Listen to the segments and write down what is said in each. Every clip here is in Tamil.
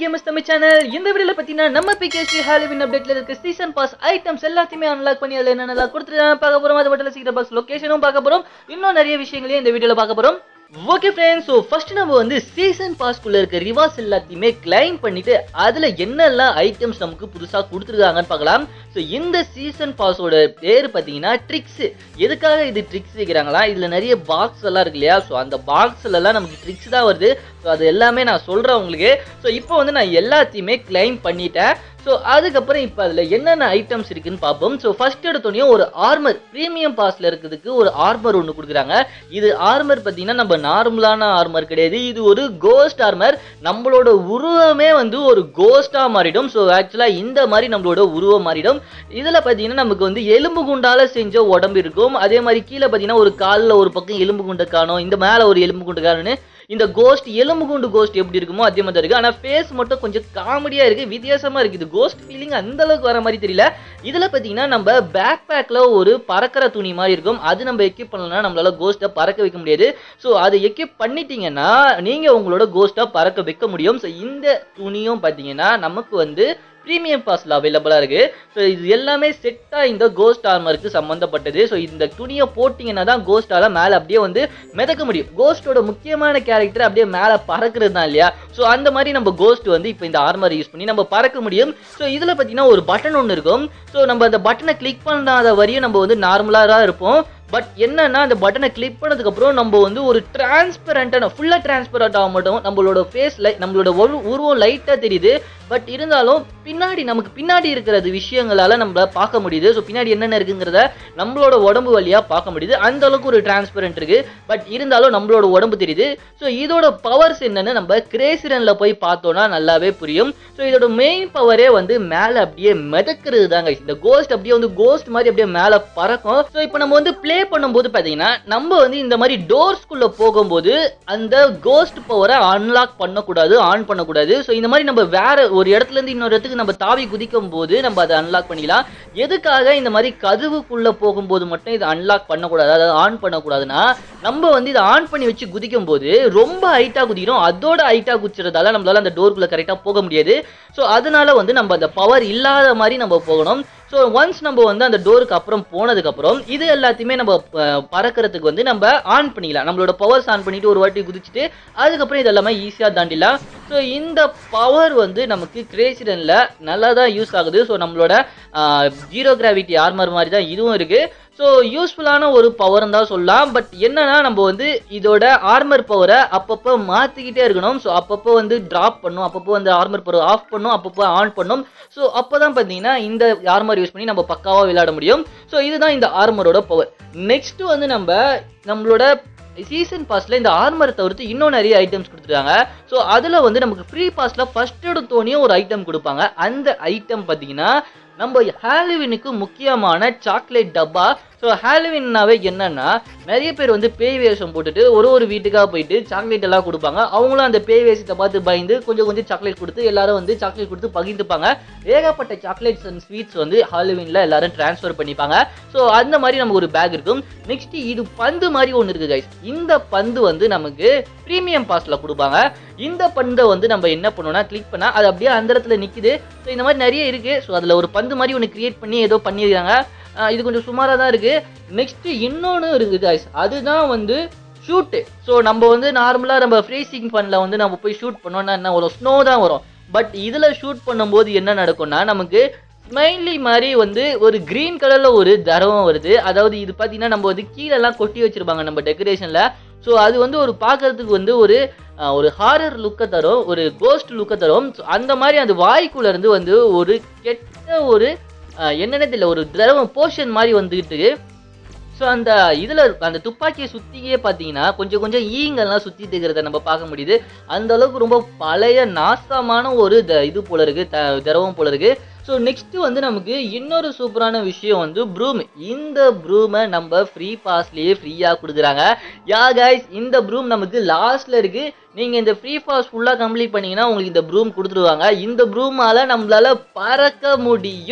கேமஸ் தமிழ் சேனல் இந்த வீடியோல பார்த்தீங்கன்னா நம்ம பிகேஸ்டி ஹாலோவின் அப்டேட்ல இருக்க சீசன் பாஸ் ஐட்டம்ஸ் எல்லாத்தையுமே அன்லாக் பண்ணி அதில் என்னென்னலாம் கொடுத்துருக்காங்க பார்க்க போறோம் அது மட்டும் சீக்கிரம் பாக்ஸ் லொகேஷனும் பார்க்க போறோம் இன்னும் நிறைய விஷயங்களையும் இந்த வீடியோல பார்க்க போறோம் ஓகே ஃப்ரெண்ட்ஸ் ஸோ ஃபர்ஸ்ட் நம்ம வந்து சீசன் பாஸ்க்குள்ள இருக்க ரிவார்ஸ் எல்லாத்தையுமே கிளைம் பண்ணிட்டு அதுல என்னெல்லாம் ஐட்டம்ஸ் நமக்கு புதுசா கொடுத்துருக்காங்கன்னு பார்க்கலாம் ஸோ இந்த சீசன் பாஸோட பேர் பார்த்தீங்கன்னா ட்ரிக்ஸ் எதுக்காக இது ட்ரிக்ஸ் வைக்கிறாங்களா இதுல நிறைய பாக்ஸ் எல்லாம் இருக்கு இல்லையா ஸோ அந்த பாக்ஸ்ல எல்லாம் நமக்கு ட்ரிக்ஸ் தான் வருது ஸோ அது எல்லாமே நான் சொல்றேன் உங்களுக்கு ஸோ இப்போ வந்து நான் எல்லாத்தையுமே கிளைம் பண்ணிட்டேன் ஸோ அதுக்கப்புறம் இப்போ அதில் என்னென்ன ஐட்டம்ஸ் இருக்குன்னு பார்ப்போம் ஸோ ஃபர்ஸ்ட் எடுத்தோடனே ஒரு ஆர்மர் ப்ரீமியம் பாஸில் இருக்கிறதுக்கு ஒரு ஆர்மர் ஒன்று கொடுக்குறாங்க இது ஆர்மர் பார்த்தீங்கன்னா நம்ம நார்மலான ஆர்மர் கிடையாது இது ஒரு கோஸ்ட் ஆர்மர் நம்மளோட உருவமே வந்து ஒரு கோஸ்டாக மாறிடும் ஸோ ஆக்சுவலாக இந்த மாதிரி நம்மளோட உருவம் மாறிடும் இதில் பார்த்தீங்கன்னா நமக்கு வந்து எலும்பு குண்டால செஞ்ச உடம்பு இருக்கும் அதே மாதிரி கீழே பார்த்தீங்கன்னா ஒரு காலில் ஒரு பக்கம் எலும்பு குண்டு காணும் இந்த மேலே ஒரு எலும்பு குண்டு காணுன்னு இந்த கோஸ்ட் எலும்பு குண்டு கோஸ்ட் எப்படி இருக்குமோ அதே மாதிரி தான் இருக்கு ஆனால் ஃபேஸ் மட்டும் கொஞ்சம் காமெடியா இருக்கு வித்தியாசமா இருக்கு இது கோஸ்ட் ஃபீலிங் அந்த அளவுக்கு வர மாதிரி தெரியல இதுல பாத்தீங்கன்னா நம்ம பேக் பேக்ல ஒரு பறக்கிற துணி மாதிரி இருக்கும் அது நம்ம எக்யூப் பண்ணலன்னா நம்மளால கோஸ்ட்டை பறக்க வைக்க முடியாது ஸோ அதை எக்யூப் பண்ணிட்டீங்கன்னா நீங்க உங்களோட கோஸ்ட்டை பறக்க வைக்க முடியும் ஸோ இந்த துணியும் பாத்தீங்கன்னா நமக்கு வந்து ப்ரீமியம் பாஸ்ல அவைலபிளாக இருக்கு ஸோ இது எல்லாமே செட்டாக இந்த கோஸ்ட் ஆர்மருக்கு சம்மந்தப்பட்டது ஸோ இந்த துணியை போட்டிங்கன்னா தான் கோஸ்டால மேலே அப்படியே வந்து மிதக்க முடியும் கோஸ்டோட முக்கியமான கேரக்டர் அப்படியே மேலே பறக்கிறது தான் இல்லையா ஸோ அந்த மாதிரி நம்ம கோஸ்ட் வந்து இப்போ இந்த ஆர்மர் யூஸ் பண்ணி நம்ம பறக்க முடியும் ஸோ இதில் பார்த்தீங்கன்னா ஒரு பட்டன் ஒன்று இருக்கும் ஸோ நம்ம அந்த பட்டனை கிளிக் பண்ணாத வரையும் நம்ம வந்து நார்மலாக தான் இருப்போம் பட் என்னன்னா அந்த பட்டனை கிளிக் பண்ணதுக்கப்புறம் நம்ம வந்து ஒரு டிரான்ஸ்பரண்டான ஃபுல்லாக டிரான்ஸ்பரண்ட் ஆக மாட்டோம் நம்மளோட ஃபேஸ் லை நம்மளோட உரு- உருவம் லைட்டாக தெரியுது பட் இருந்தாலும் பின்னாடி நமக்கு பின்னாடி இருக்கிறது விஷயங்களால நம்மள பார்க்க முடியுது ஸோ பின்னாடி என்னென்ன இருக்குங்கிறத நம்மளோட உடம்பு வழியாக பார்க்க முடியுது அந்த அளவுக்கு ஒரு டிரான்ஸ்பரண்ட் இருக்கு பட் இருந்தாலும் நம்மளோட உடம்பு தெரியுது ஸோ இதோட பவர்ஸ் என்னன்னு நம்ம கிரேசிரன்ல போய் பார்த்தோம்னா நல்லாவே புரியும் ஸோ இதோட மெயின் பவரே வந்து மேலே அப்படியே மிதக்கிறது தாங்க இந்த கோஸ்ட் அப்படியே வந்து கோஸ்ட் மாதிரி அப்படியே மேலே பறக்கும் ஸோ இப்போ நம்ம வந்து ப்ளே பண்ணும்போது பார்த்தீங்கன்னா நம்ம வந்து இந்த மாதிரி டோர்ஸ்குள்ள போகும்போது அந்த கோஸ்ட் பவரை அன்லாக் பண்ணக்கூடாது ஆன் பண்ணக்கூடாது ஸோ இந்த மாதிரி நம்ம வேற ஒரு இடத்துல இருந்து இன்னொரு இடத்துக்கு நம்ம தாவி குதிக்கும் போது நம்ம அதை அன்லாக் பண்ணிக்கலாம் எதுக்காக இந்த மாதிரி கதவுக்குள்ள போகும்போது மட்டும் இதை அன்லாக் பண்ணக்கூடாது அதாவது ஆன் பண்ணக்கூடாதுன்னா நம்ம வந்து இதை ஆன் பண்ணி வச்சு குதிக்கும் போது ரொம்ப ஹைட்டா குதிக்கிறோம் அதோட ஹைட்டா குதிச்சதால நம்மளால அந்த டோருக்குள்ள கரெக்டா போக முடியாது ஸோ அதனால வந்து நம்ம அந்த பவர் இல்லாத மாதிரி நம்ம போகணும் ஸோ ஒன்ஸ் நம்ம வந்து அந்த டோருக்கு அப்புறம் போனதுக்கப்புறம் இது எல்லாத்தையுமே நம்ம அஹ், பறக்கறதுக்கு வந்து நம்ம ஆன் பண்ணிக்கலாம் நம்மளோட பவர்ஸ் ஆன் பண்ணிட்டு ஒரு வாட்டி குதிச்சுட்டு அதுக்கப்புறம் இது எல்லாமே ஈஸியாக தாண்டிடலாம் ஸோ இந்த பவர் வந்து நமக்கு கிரேசிடனில் நல்லா தான் யூஸ் ஆகுது ஸோ நம்மளோட ஜீரோ கிராவிட்டி ஆர்மர் மாதிரி தான் இதுவும் இருக்குது ஸோ யூஸ்ஃபுல்லான ஒரு பவர்னு தான் சொல்லலாம் பட் என்னன்னா நம்ம வந்து இதோட ஆர்மர் பவரை அப்பப்போ மாற்றிக்கிட்டே இருக்கணும் ஸோ அப்பப்போ வந்து ட்ராப் பண்ணும் அப்பப்போ வந்து ஆர்மர் பவர் ஆஃப் பண்ணும் அப்பப்போ ஆன் பண்ணும் ஸோ அப்போ தான் பார்த்தீங்கன்னா இந்த ஆர்மர் யூஸ் பண்ணி நம்ம பக்காவாக விளையாட முடியும் ஸோ இதுதான் இந்த ஆர்மரோட பவர் நெக்ஸ்ட் வந்து நம்ம நம்மளோட சீசன் பாஸ்ல இந்த ஆர்மரை தவிர்த்து இன்னும் நிறைய ஐட்டம்ஸ் கொடுத்துருக்காங்க ஸோ அதில் வந்து நமக்கு ஃப்ரீ பாஸ்ல ஃபர்ஸ்ட் எடுத்தோடனே ஒரு ஐட்டம் கொடுப்பாங்க அந்த ஐட்டம் பார்த்தீங்கன்னா நம்ம ஹாலோவினுக்கு முக்கியமான சாக்லேட் டப்பா ஸோ ஹாலோவின்னாவே என்னன்னா நிறைய பேர் வந்து பேய் வேஷம் போட்டுட்டு ஒரு ஒரு வீட்டுக்காக போயிட்டு சாக்லேட் எல்லாம் கொடுப்பாங்க அவங்களும் அந்த பேய் வேஷத்தை பார்த்து பயந்து கொஞ்சம் கொஞ்சம் சாக்லேட் கொடுத்து எல்லாரும் வந்து சாக்லேட் கொடுத்து பகிர்ந்துப்பாங்க ஏகப்பட்ட சாக்லேட்ஸ் அண்ட் ஸ்வீட்ஸ் வந்து ஹாலோவின்ல எல்லாரும் ட்ரான்ஸ்ஃபர் பண்ணிப்பாங்க ஸோ அந்த மாதிரி நமக்கு ஒரு பேக் இருக்கும் நெக்ஸ்ட் இது பந்து மாதிரி ஒன்று இருக்கு கைஸ் இந்த பந்து வந்து நமக்கு ப்ரீமியம் பாஸ்ல கொடுப்பாங்க இந்த பந்தை வந்து நம்ம என்ன பண்ணோம்னா கிளிக் பண்ணா அது அப்படியே அந்த இடத்துல நிக்குது ஸோ இந்த மாதிரி நிறைய இருக்கு ஸோ அதுல ஒரு பந்து மாதிரி ஒன்று கிரியேட் பண்ணி ஏதோ பண்ணியிருக்காங்க ஆஹ் இது கொஞ்சம் சுமாராக தான் இருக்கு நெக்ஸ்ட் இன்னொன்று இருக்குது கைஸ் அதுதான் வந்து ஷூட்டு ஸோ நம்ம வந்து நார்மலாக நம்ம ஃப்ரீசிங் ஃபன்ல வந்து நம்ம போய் ஷூட் பண்ணோம்னா என்ன வரும் ஸ்னோ தான் வரும் பட் இதில் ஷூட் பண்ணும்போது என்ன நடக்கும்னா நமக்கு ஸ்மைலி மாதிரி வந்து ஒரு கிரீன் கலர்ல ஒரு தரவம் வருது அதாவது இது பார்த்தீங்கன்னா நம்ம வந்து கீழெல்லாம் கொட்டி வச்சிருப்பாங்க நம்ம டெக்கரேஷன்ல ஸோ அது வந்து ஒரு பார்க்கறதுக்கு வந்து ஒரு அஹ், ஒரு ஹாரர் லுக்கை தரும் ஒரு கோஸ்ட் லுக்கை தரும் So, அந்த மாதிரி அந்த வாய்க்குள்ள இருந்து வந்து ஒரு கெட்ட ஒரு அஹ், என்னன்னே தெரியல ஒரு திரவம் போர்ஷன் மாதிரி வந்துகிட்டு இருக்கு ஸோ அந்த இதில் அந்த துப்பாக்கியை சுற்றியே பார்த்தீங்கன்னா கொஞ்சம் கொஞ்சம் ஈங்கெல்லாம் சுற்றிட்டு இருக்கிறத நம்ம பார்க்க முடியுது அந்த அளவுக்கு ரொம்ப பழைய நாசமான ஒரு த இது போல இருக்கு த திரவம் போல இருக்கு ஸோ நெக்ஸ்ட் வந்து நமக்கு இன்னொரு சூப்பரான விஷயம் வந்து ப்ரூம் இந்த ப்ரூமை நம்ம ஃப்ரீ பாஸ்லேயே ஃப்ரீயாக கொடுக்குறாங்க யா கைஸ் இந்த ப்ரூம் நமக்கு லாஸ்ட்ல இருக்கு நீங்க இந்த ஃப்ரீ பாஸ் ஃபுல்லாக கம்ப்ளீட் பண்ணீங்கன்னா உங்களுக்கு இந்த ப்ரூம் கொடுத்துருவாங்க இந்த ப்ரூமால நம்மளால பறக்க முடியும்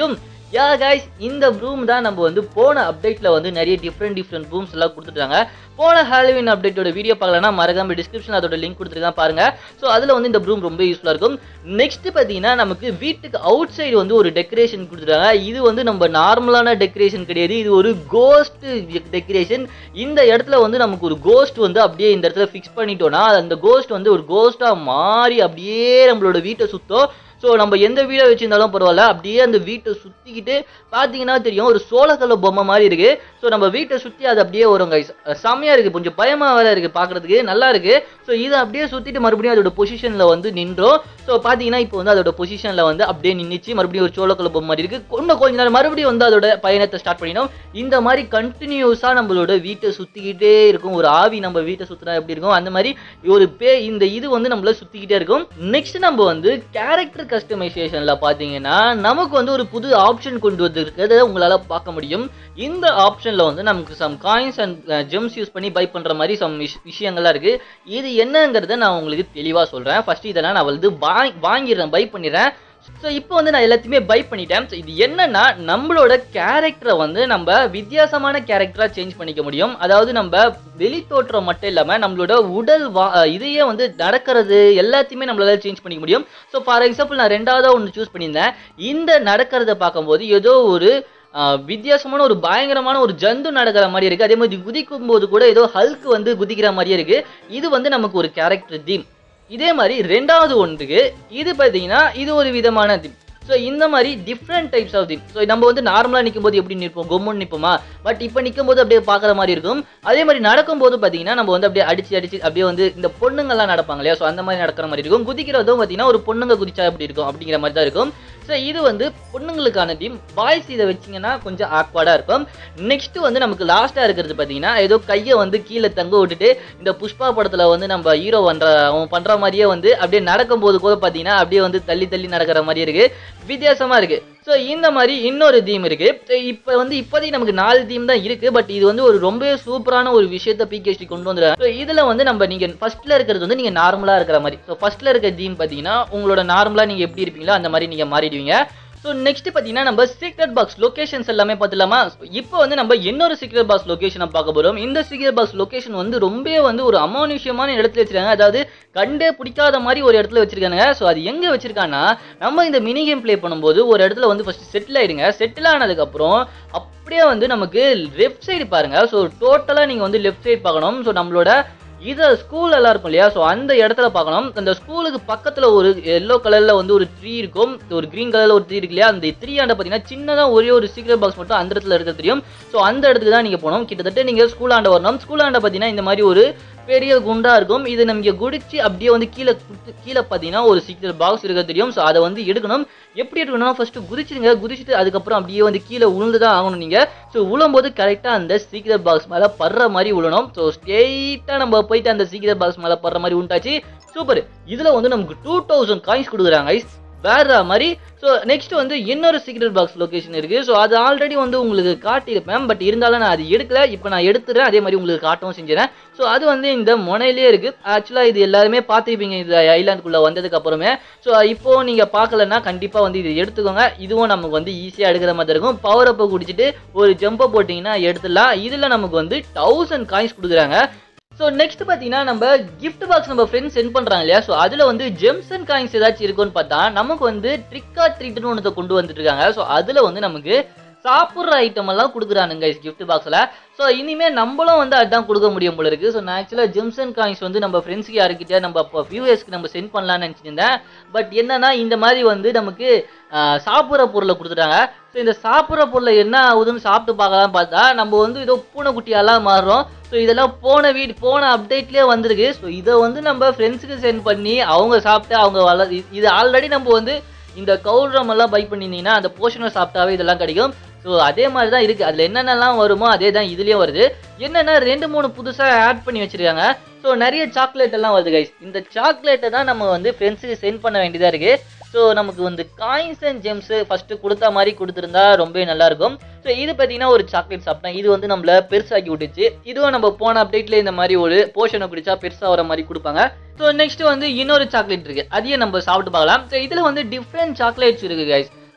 யா கைஸ் இந்த ப்ரூம் தான் நம்ம வந்து போன அப்டேட்டில் வந்து நிறைய டிஃப்ரெண்ட் டிஃப்ரெண்ட் ப்ரூம்ஸ் எல்லாம் கொடுத்துட்டாங்க போன ஹாலோவின் அப்டேட்டோட வீடியோ பார்க்கலன்னா மறக்காம டிஸ்கிரிப்ஷன் அதோட லிங்க் கொடுத்துருக்கேன் பாருங்க ஸோ அதில் வந்து இந்த ப்ரூம் ரொம்ப யூஸ்ஃபுல்லாக இருக்கும் நெக்ஸ்ட் பார்த்தீங்கன்னா நமக்கு வீட்டுக்கு அவுட் சைடு வந்து ஒரு டெக்கரேஷன் கொடுத்துருக்காங்க இது வந்து நம்ம நார்மலான டெக்கரேஷன் கிடையாது இது ஒரு கோஸ்ட் டெக்கரேஷன் இந்த இடத்துல வந்து நமக்கு ஒரு கோஸ்ட் வந்து அப்படியே இந்த இடத்துல ஃபிக்ஸ் பண்ணிட்டோம்னா அந்த கோஸ்ட் வந்து ஒரு கோஸ்ட்டாக மாறி அப்படியே நம்மளோட வீட்டை சுத்தம் ஸோ நம்ம எந்த வீடை வச்சிருந்தாலும் பரவாயில்ல அப்படியே அந்த வீட்டை சுற்றிக்கிட்டு பார்த்தீங்கன்னா தெரியும் ஒரு சோளக்கல்ல பொம்மை மாதிரி இருக்கு ஸோ நம்ம வீட்டை சுற்றி அது அப்படியே வரும் கைஸ் செம்மையாக இருக்குது கொஞ்சம் பயமாக வேற இருக்குது பார்க்குறதுக்கு நல்லா இருக்கு ஸோ இதை அப்படியே சுற்றிட்டு மறுபடியும் அதோட பொசிஷனில் வந்து நின்றோம் ஸோ பார்த்தீங்கன்னா இப்போ வந்து அதோட பொசிஷனில் வந்து அப்படியே நின்றுச்சு மறுபடியும் ஒரு சோளக்கல்ல பொம்மை மாதிரி இருக்கு இன்னும் கொஞ்ச நேரம் மறுபடியும் வந்து அதோட பயணத்தை ஸ்டார்ட் பண்ணிடும் இந்த மாதிரி கண்டினியூஸாக நம்மளோட வீட்டை சுற்றிக்கிட்டே இருக்கும் ஒரு ஆவி நம்ம வீட்டை சுற்றினா எப்படி இருக்கும் அந்த மாதிரி ஒரு பே இந்த இது வந்து நம்மள சுற்றிக்கிட்டே இருக்கும் நெக்ஸ்ட் நம்ம வந்து கேரக்டர் கஸ்டமைசேஷனில் பார்த்தீங்கன்னா நமக்கு வந்து ஒரு புது ஆப்ஷன் கொண்டு வந்திருக்கிறத உங்களால் பார்க்க முடியும் இந்த ஆப்ஷனில் வந்து நமக்கு some coins and gems use பண்ணி பை பண்ணுற மாதிரி சம் விஷயங்கள்லாம் இருக்குது இது என்னங்கிறத நான் உங்களுக்கு தெளிவாக சொல்கிறேன் ஃபர்ஸ்ட் இதெல்லாம் நான் வந்து வாங்கி வாங்கிடுறேன் பை பண்ணிடுறேன் ஸோ இப்போ வந்து நான் எல்லாத்தையுமே பை பண்ணிட்டேன் ஸோ இது என்னன்னா நம்மளோட கேரக்டரை வந்து நம்ம வித்தியாசமான கேரக்டராக சேஞ்ச் பண்ணிக்க முடியும் அதாவது நம்ம வெளி தோற்றம் மட்டும் இல்லாமல் நம்மளோட உடல் வா இதையே வந்து நடக்கிறது எல்லாத்தையுமே நம்மளால சேஞ்ச் பண்ணிக்க முடியும் ஸோ ஃபார் எக்ஸாம்பிள் நான் ரெண்டாவதாக ஒன்று சூஸ் பண்ணியிருந்தேன் இந்த நடக்கிறத பார்க்கும்போது ஏதோ ஒரு ஆஹ் வித்தியாசமான ஒரு பயங்கரமான ஒரு ஜந்து நடக்கிற மாதிரி இருக்கு அதே மாதிரி குதிக்கும் போது கூட ஏதோ ஹல்க் வந்து குதிக்கிற மாதிரியே இருக்கு இது வந்து நமக்கு ஒரு கேரக்டர் தீம் இதே மாதிரி ரெண்டாவது ஒன்றுக்கு இது பார்த்தீங்கன்னா இது ஒரு விதமான தீம் ஸோ இந்த மாதிரி different types of theme so நம்ம வந்து நார்மலாக நிற்கும் போது எப்படி நிற்போம் கொம்முன்னு நிற்போமா பட் இப்போ நிற்கும் போது அப்படியே பார்க்குற மாதிரி இருக்கும் அதே மாதிரி நடக்கும்போது பார்த்தீங்கன்னா நம்ம வந்து அப்படியே அடிச்சு அடிச்சு அப்படியே வந்து இந்த பொண்ணுங்கள்லாம் நடப்பாங்க இல்லையா ஸோ அந்த மாதிரி நடக்கிற மாதிரி இருக்கும் குதிக்கிறதும் பார்த்தீங்கன்னா ஒரு பொண்ணுங்க குதிச்சா எப்படி இருக்கும் அப்படிங்கிற மாதிரி தான் இருக்கும் ஸோ இது வந்து பொண்ணுங்களுக்கான டீம் பாய்ஸ் இதை வச்சிங்கன்னா கொஞ்சம் ஆக்வர்டாக இருக்கும் நெக்ஸ்ட் வந்து நமக்கு லாஸ்ட்டாக இருக்கிறது பார்த்தீங்கன்னா ஏதோ கையை வந்து கீழே தங்க விட்டுட்டு இந்த புஷ்பா படத்தில் வந்து நம்ம ஹீரோ பண்ணுற அவன் பண்ணுற மாதிரியே வந்து அப்படியே நடக்கும்போது கூட பார்த்தீங்கன்னா அப்படியே வந்து தள்ளி தள்ளி நடக்கிற மாதிரி இருக்கு வித்தியாசமாக இருக்கு ஸோ இந்த மாதிரி இன்னொரு தீம் இருக்கு ஸோ இப்போ வந்து இப்போதைக்கு நமக்கு நாலு தீம் தான் இருக்கு பட் இது வந்து ஒரு ரொம்ப சூப்பரான ஒரு விஷயத்த பிகேஸ்டி கொண்டு வந்துடுறாங்க ஸோ இதில் வந்து நம்ம நீங்கள் ஃபர்ஸ்ட்ல இருக்கிறது வந்து நீங்கள் நார்மலாக இருக்கிற மாதிரி ஸோ ஃபர்ஸ்ட்ல இருக்க தீம் பார்த்தீங்கன்னா உங்களோட நார்மலாக நீங்கள் எப்படி இருப்பீங்களோ அந்த மாதிரி நீங்கள் மாறிடுவீங்க ஸோ நெக்ஸ்ட் பார்த்தீங்கன்னா நம்ம சீக்ரெட் பாக்ஸ் லொகேஷன்ஸ் எல்லாமே பார்த்துலாமா இப்போ வந்து நம்ம இன்னொரு சீக்ரெட் பாக்ஸ் லொகேஷனை பார்க்க போகிறோம் இந்த சீக்ரெட் பாக்ஸ் லொகேஷன் வந்து ரொம்ப வந்து ஒரு அமானுஷ்யமான இடத்துல வச்சிருக்காங்க அதாவது கண்டே பிடிக்காத மாதிரி ஒரு இடத்துல வச்சிருக்காங்க ஸோ அது எங்கே வச்சிருக்காங்கன்னா நம்ம இந்த மினி கேம் ப்ளே பண்ணும்போது ஒரு இடத்துல வந்து ஃபர்ஸ்ட் செட்டில் ஆயிடுங்க செட்டில் ஆனதுக்கப்புறம் அப்படியே வந்து நமக்கு லெஃப்ட் சைடு பாருங்க ஸோ டோட்டலாக நீங்கள் வந்து லெஃப்ட் சைடு பார்க்கணும் ஸோ நம்மளோட இதை ஸ்கூல் எல்லாம் இருக்கும் இல்லையா ஸோ அந்த இடத்துல பார்க்கணும் அந்த ஸ்கூலுக்கு பக்கத்தில் ஒரு எல்லோ கலரில் வந்து ஒரு ட்ரீ இருக்கும் ஒரு க்ரீன் கலரில் ஒரு ட்ரீ இருக்கு இல்லையா அந்த த்ரீ ஆண்ட பார்த்தீங்கன்னா சின்னதாக ஒரே ஒரு சீக்கிரம் பாக்ஸ் மட்டும் அந்த இடத்துல இருக்க தெரியும் ஸோ அந்த இடத்துக்கு தான் நீங்கள் போகணும் கிட்டத்தட்ட நீங்கள் ஸ்கூல் ஆண்ட வரணும் ஸ்கூல் ஆண்ட பார்த்தீங்கன்னா இந்த மாதிரி ஒரு பெரிய குண்டா இருக்கும் இது நமக்கு குடிச்சு அப்படியே வந்து கீழே குடுத்து- கீழே பார்த்தீங்கன்னா ஒரு சீக்கிரம் பாக்ஸ் இருக்க தெரியும் ஸோ அதை வந்து எடுக்கணும் எப்படி எடுக்கணும்னா ஃபர்ஸ்ட் குதிச்சிடுங்க குதிச்சுட்டு அதுக்கப்புறம் அப்படியே வந்து கீழே உளுந்து தான் ஆகணும் நீங்க ஸோ உழும்போது கரெக்டாக அந்த சீக்கிரம் பாக்ஸ் மேலே படுற மாதிரி உழணும் ஸோ ஸ்ட்ரெயிட்டாக நம்ம போயிட்டு அந்த சீக்கிரம் பாக்ஸ் மேலே படுற மாதிரி உண்டாச்சு சூப்பர் இதில் வந்து நமக்கு டூ தௌசண்ட் காயின்ஸ் கொடுக்குறாங்க guys. வேற மாதிரி ஸோ நெக்ஸ்ட் வந்து இன்னொரு சீக்ரெட் பாக்ஸ் லொகேஷன் இருக்கு ஸோ அது ஆல்ரெடி வந்து உங்களுக்கு காட்டியிருப்பேன் பட் இருந்தாலும் நான் அது எடுக்கல இப்போ நான் எடுத்துறேன் அதே மாதிரி உங்களுக்கு காட்டவும் செஞ்சுறேன் ஸோ அது வந்து இந்த முனையிலே இருக்கு ஆக்சுவலாக இது எல்லாருமே பார்த்துருப்பீங்க இந்த ஐலாண்டுக்குள்ள வந்ததுக்கு அப்புறமே ஸோ இப்போ நீங்க பார்க்கலன்னா கண்டிப்பா வந்து இது எடுத்துக்கோங்க இதுவும் நமக்கு வந்து ஈஸியாக எடுக்கிற மாதிரி இருக்கும் பவர் அப்பை குடிச்சிட்டு ஒரு ஜம்பை போட்டிங்கன்னா எடுத்துடலாம் இதில் நமக்கு வந்து தௌசண்ட் காயின்ஸ் கொடுக்குறாங்க ஸோ நெக்ஸ்ட் பார்த்தீங்கன்னா நம்ம gift பாக்ஸ் நம்ம ஃப்ரெண்ட்ஸ் சென்ட் பண்ணுறாங்க இல்லையா ஸோ அதில் வந்து ஜெம்ஸ் அண்ட் காயின்ஸ் ஏதாச்சும் இருக்குன்னு பார்த்தா நமக்கு வந்து ட்ரிக் ஆர் ட்ரீட்னு ஒன்று கொண்டு வந்துட்டு இருக்காங்க ஸோ அதில் வந்து நமக்கு சாப்பிட்ற ஐட்டம் எல்லாம் கொடுக்குறானுங்க gift பாக்ஸில் ஸோ இனிமேல் நம்மளும் வந்து அதுதான் கொடுக்க முடியும் போல இருக்கு ஸோ நான் ஆக்சுவலாக ஜெம்ஸ் அண்ட் காயின்ஸ் வந்து நம்ம ஃப்ரெண்ட்ஸ்க்கு யாருக்கிட்டே நம்ம இப்போ வியூவர்ஸ்க்கு நம்ம சென்ட் பண்ணலாம்னு நினச்சிட்டு இருந்தேன் பட் என்னன்னா இந்த மாதிரி வந்து நமக்கு ஆஹ், சாப்பிட்ற பொருளை கொடுத்துட்டாங்க ஸோ இந்த சாப்பிட்ற பொருளை என்ன ஆகுதுன்னு சாப்பிட்டு பார்க்கலாம் பார்த்தா நம்ம வந்து ஏதோ பூனைக்குட்டியெல்லாம் மாறுறோம் ஸோ இதெல்லாம் போன வீடு போன அப்டேட்லேயே வந்திருக்கு ஸோ இதை வந்து நம்ம ஃப்ரெண்ட்ஸுக்கு சென்ட் பண்ணி அவங்க சாப்பிட்டு அவங்க வள இது- இது ஆல்ரெடி நம்ம வந்து இந்த கவுரம் எல்லாம் பை பண்ணியிருந்தீங்கன்னா அந்த போஷனை சாப்பிட்டாவே இதெல்லாம் கிடைக்கும் ஸோ அதே மாதிரி தான் இருக்குது அதில் என்னென்னலாம் வருமோ அதே தான் இதுலேயும் வருது என்னென்னா ரெண்டு மூணு புதுசாக ஆட் பண்ணி வச்சிருக்காங்க ஸோ நிறைய சாக்லேட் எல்லாம் வருது கைஸ் இந்த சாக்லேட்டை தான் நம்ம வந்து ஃப்ரெண்ட்ஸுக்கு சென்ட் பண்ண வேண்டியதாக இருக்குது ஸோ நமக்கு வந்து காயின்ஸ் அண்ட் ஜெம்ஸு ஃபஸ்ட்டு கொடுத்த மாதிரி கொடுத்துருந்தா ரொம்பவே நல்லா இருக்கும் ஸோ இது பார்த்தீங்கன்னா ஒரு சாக்லேட் சாப்பிட்டேன் இது வந்து நம்மள பெருசாக்கி விட்டுச்சு இதுவும் நம்ம போன அப்டேட்ல இந்த மாதிரி ஒரு போர்ஷனை குடிச்சா பெருசாக வர மாதிரி கொடுப்பாங்க ஸோ நெக்ஸ்ட் வந்து இன்னொரு சாக்லேட் இருக்கு அதையும் நம்ம சாப்பிட்டு பார்க்கலாம் ஸோ இதில் வந்து டிஃப்ரெண்ட் சாக்லேட்ஸ் இருக்கு கைஸ் ஸோ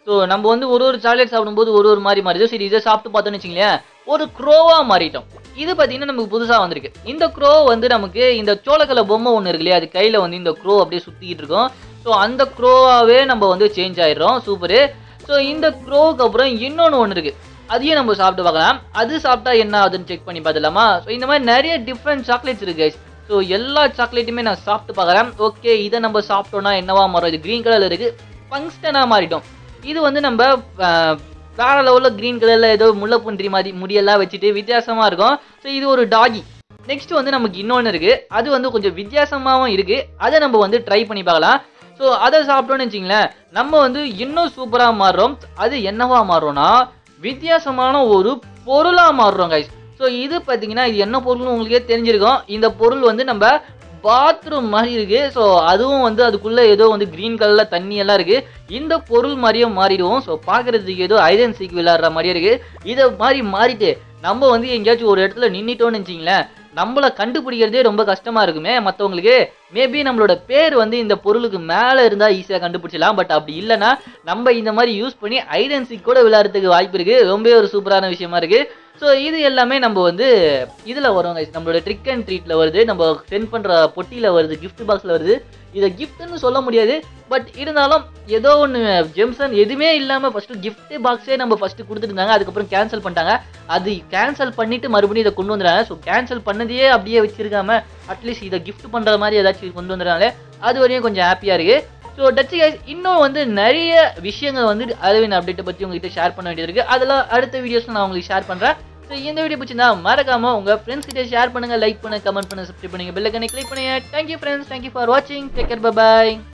ஸோ நம்ம வந்து ஒரு ஒரு சாக்லேட் சாப்பிடும்போது ஒரு ஒரு மாதிரி மாறிடுது சரி இதை சாப்பிட்டு பார்த்தோன்னு வச்சுங்களேன் ஒரு க்ரோவாக மாறிட்டோம் இது பார்த்தீங்கன்னா நமக்கு புதுசாக வந்திருக்கு இந்த க்ரோ வந்து நமக்கு இந்த சோளக்கலை பொம்மை ஒன்று இருக்கு இல்லையா அது கையில் வந்து இந்த க்ரோ அப்படியே சுற்றிக்கிட்டு இருக்கும் ஸோ அந்த க்ரோவாகவே நம்ம வந்து சேஞ்ச் ஆயிடுறோம் சூப்பரு ஸோ இந்த க்ரோவுக்கு அப்புறம் இன்னொன்று ஒன்று இருக்குது அதையும் நம்ம சாப்பிட்டு பார்க்கலாம் அது சாப்பிட்டா என்ன ஆகுதுன்னு செக் பண்ணி பார்த்துலாமா ஸோ இந்த மாதிரி நிறைய டிஃப்ரெண்ட் சாக்லேட்ஸ் இருக்கு guys ஸோ எல்லா சாக்லேட்டுமே நான் சாப்பிட்டு பார்க்குறேன் ஓகே இதை நம்ம சாப்பிட்டோம்னா என்னவா மாறும் இது க்ரீன் கலரில் இருக்குது ஃபங்க்ஷனாக மாறிட்டோம் இது வந்து நம்ம அஹ், வேற லெவலில் க்ரீன் கலரில் ஏதோ முல்லைப்புன்றி மாதிரி முடியெல்லாம் வச்சுட்டு வித்தியாசமாக இருக்கும் ஸோ இது ஒரு டாகி நெக்ஸ்ட் வந்து நமக்கு இன்னொன்று இருக்குது அது வந்து கொஞ்சம் வித்தியாசமாகவும் இருக்குது அதை நம்ம வந்து ட்ரை பண்ணி பார்க்கலாம் ஸோ அதை சாப்பிட்டோன்னு வச்சிங்களேன் நம்ம வந்து இன்னும் சூப்பராக மாறுறோம் அது என்னவா மாறுறோம்னா வித்தியாசமான ஒரு பொருளாக மாறுறோம் கைஸ் ஸோ இது பார்த்தீங்கன்னா இது என்ன பொருள்னு உங்களுக்கே தெரிஞ்சிருக்கும் இந்த பொருள் வந்து நம்ம பாத்ரூம் மாதிரி இருக்கு ஸோ அதுவும் வந்து அதுக்குள்ள ஏதோ வந்து கிரீன் கலர்ல தண்ணி எல்லாம் இருக்கு இந்த பொருள் மாதிரியே மாறிடுவோம் ஸோ பார்க்கறதுக்கு ஏதோ ஐடன் சீக் விளையாடுற மாதிரியே இருக்கு இதை மாதிரி மாறிட்டு நம்ம வந்து எங்கேயாச்சும் ஒரு இடத்துல நின்றுட்டோம்னு வச்சிங்களேன் நம்மளை கண்டுபிடிக்கிறதே ரொம்ப கஷ்டமா இருக்குமே மற்றவங்களுக்கு மேபி நம்மளோட பேர் வந்து இந்த பொருளுக்கு மேலே இருந்தால் ஈஸியாக கண்டுபிடிச்சலாம் பட் அப்படி இல்லைன்னா நம்ம இந்த மாதிரி யூஸ் பண்ணி ஐடென்சிக் கூட விளையாடுறதுக்கு வாய்ப்பு இருக்கு ரொம்பவே ஒரு சூப்பரான விஷயமா இருக்கு ஸோ இது எல்லாமே நம்ம வந்து இதில் வரும் guys. நம்மளோட ட்ரிக் அண்ட் ட்ரீட்டில் வருது நம்ம சென்ட் பண்ணுற பொட்டியில் வருது gift பாக்ஸில் வருது இதை கிஃப்ட்னு சொல்ல முடியாது பட் இருந்தாலும் ஏதோ ஒன்று ஜெம்சன் எதுவுமே இல்லாமல் ஃபஸ்ட்டு gift பாக்ஸே நம்ம ஃபஸ்ட்டு கொடுத்துருந்தாங்க அதுக்கப்புறம் கேன்சல் பண்ணிட்டாங்க அது கேன்சல் பண்ணிட்டு மறுபடியும் இதை கொண்டு வந்துடுறாங்க ஸோ கேன்சல் பண்ணதையே அப்படியே வச்சிருக்காம அட்லீஸ்ட் இதை gift பண்ணுற மாதிரி ஏதாச்சும் கொண்டு வந்துடுறாங்களே அது வரையும் கொஞ்சம் ஹாப்பியாக இருக்குது ஸோ டச்சு கைஸ் இன்னும் வந்து நிறைய விஷயங்கள் வந்து அரவிந்த் அப்டேட்டை பற்றி உங்ககிட்ட ஷேர் பண்ண வேண்டியது இருக்குது அதெல்லாம் அடுத்த வீடியோஸில் நான் உங்களுக்கு ஷேர் பண்ணுறேன் ஸோ இந்த வீடியோ பிடிச்சிருந்தா மறக்காம உங்க ஃப்ரெண்ட்ஸ் கிட்ட ஷேர் பண்ணுங்க லைக் பண்ணுங்க கமெண்ட் பண்ணுங்க சப்ஸ்கிரைப் பண்ணுங்க பெல் ஐக்கனை கிளிக் பண்ணுங்க தேங்க்யூ ஃப்ரெண்ட்ஸ் தேங்க்யூ ஃபார் வாட்சிங் டேக் கேர் பை